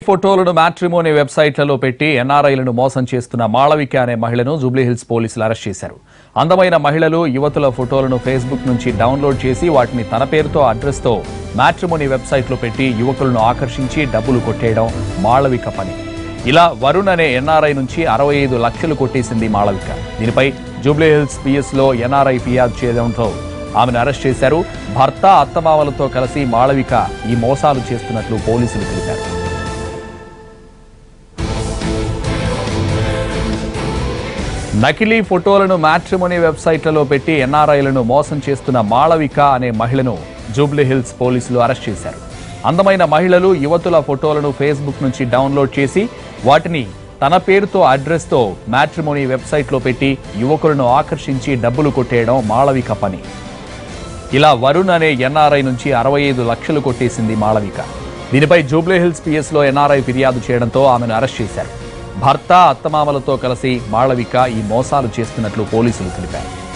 ఫోటోలను మ్యాట్రిమోనీ వెబ్సైట్లలో పెట్టి ఎన్ఆర్ఐలను మోసం చేస్తున్న మాళవిక అనే మహిళను జూబ్లీహిల్స్ పోలీసులు అరెస్ట్ చేశారు అందమైన మహిళలు యువతుల ఫోటోలను ఫేస్బుక్ నుంచి డౌన్లోడ్ చేసి వాటిని తన పేరుతో అడ్రస్తో మ్యాట్రిమోనీ వెబ్సైట్లో పెట్టి యువకులను ఆకర్షించి డబ్బులు కొట్టేయడం మాళవిక పని ఇలా వరుణ్ అనే ఎన్ఆర్ఐ నుంచి అరవై ఐదు లక్షలు కొట్టేసింది మాళవిక దీనిపై జూబ్లీహిల్స్ పిఎస్లో ఎన్ఆర్ఐ ఫిర్యాదు చేయడంతో ఆమెను అరెస్ట్ చేశారు భర్త అత్తమామలతో కలిసి మాళవిక ఈ మోసాలు చేస్తున్నట్లు పోలీసులు తెలిపారు నకిలీ ఫోటోలను మ్యాట్రిమోనీ వెబ్సైట్లలో పెట్టి ఎన్ఆర్ఐలను మోసం చేస్తున్న మాళవిక అనే మహిళను జూబ్లీహిల్స్ పోలీసులు అరెస్ట్ చేశారు అందమైన మహిళలు యువతుల ఫోటోలను ఫేస్బుక్ నుంచి డౌన్లోడ్ చేసి వాటిని తన పేరుతో అడ్రస్తో మ్యాట్రిమోనీ వెబ్సైట్లో పెట్టి యువకులను ఆకర్షించి డబ్బులు కొట్టేయడం మాళవిక పని ఇలా వరుణ్ అనే ఎన్ఆర్ఐ నుంచి అరవై ఐదు లక్షలు కొట్టేసింది మాళవిక దీనిపై జూబ్లీహిల్స్ పిఎస్లో ఎన్ఆర్ఐ ఫిర్యాదు చేయడంతో ఆమెను అరెస్ట్ చేశారు భర్త అత్తమామలతో కలిసి మాళవిక ఈ మోసాలు చేస్తున్నట్లు పోలీసులు తెలిపారు